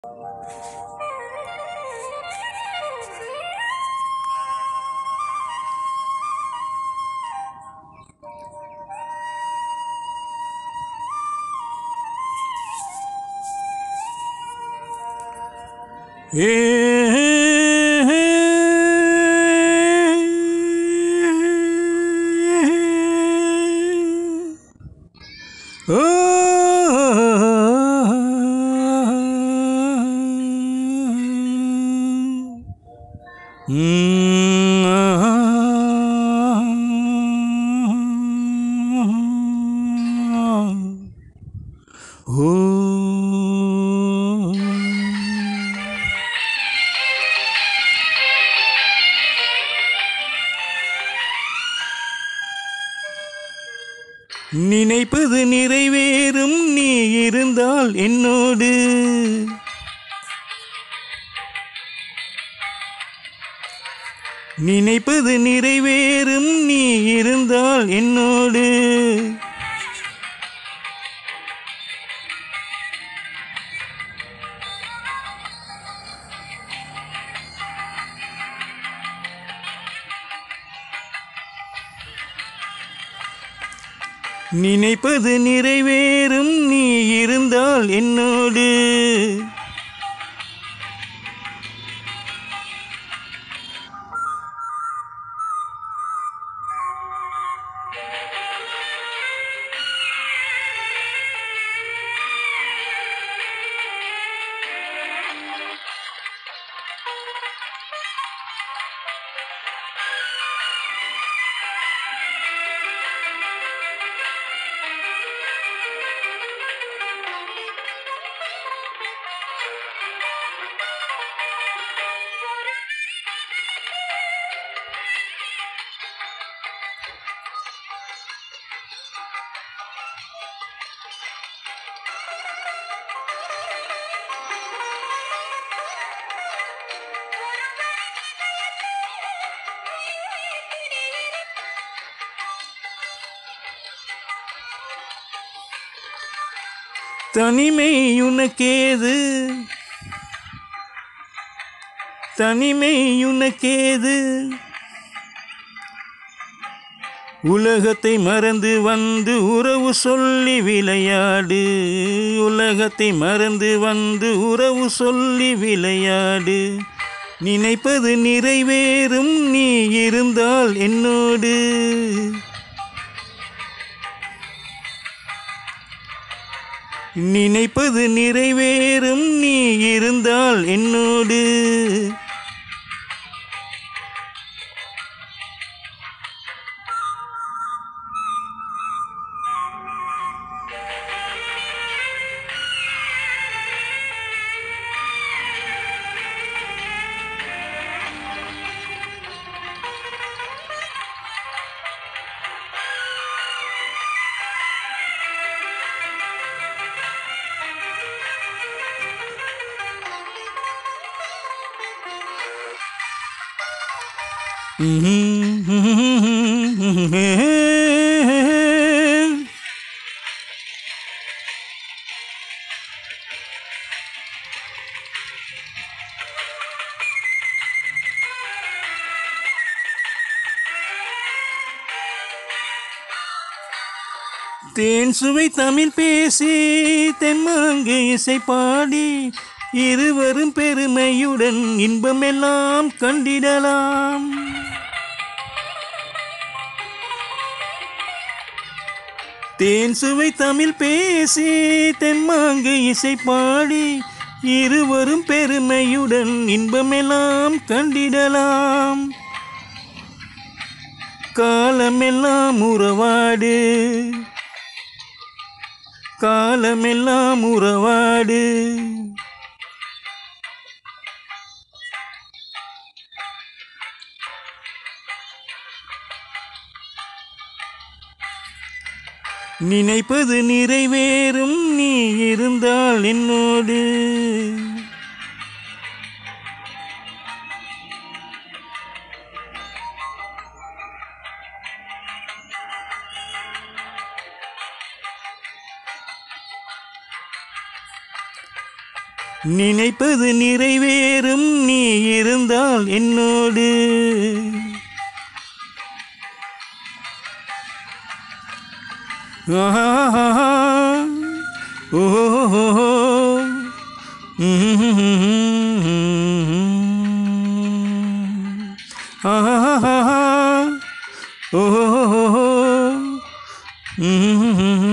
ஓ நினைப்பது நிறைவேறும் நீ இருந்தால் என்னோடு நினைப்பது நிறைவேறும் நீ இருந்தால் என்னோடு நினைப்பது நிறைவேறும் நீ இருந்தால் என்னோடு தனிமை உனக்கேது தனிமை உனக்கேது உலகத்தை மறந்து வந்து உறவு சொல்லி விளையாடு உலகத்தை மறந்து வந்து உறவு சொல்லி விளையாடு நினைப்பது நிறைவேறும் நீ இருந்தால் என்னோடு நினைப்பது நிறைவேறும் நீ இருந்தால் என்னோடு தேன் சுவை தமிழ் பேசி தெம்மாங்கு இசை பாடி இருவரும் பெருமையுடன் இன்பமெல்லாம் கண்டிடலாம் தேன் சுவை தமிழ் பேசி தெம்மாங்கு இசை பாடி இருவரும் பெருமையுடன் இன்பமெல்லாம் கண்டிடலாம் காலமெல்லாம் உறவாடு காலமெல்லாம் உறவாடு நினைப்பது நிறைவேறும் நீ இருந்தால் என்னோடு நினைப்பது நிறைவேறும் நீ இருந்தால் என்னோடு ஆஹா ஓஹோ ஆஹா ஓஹோ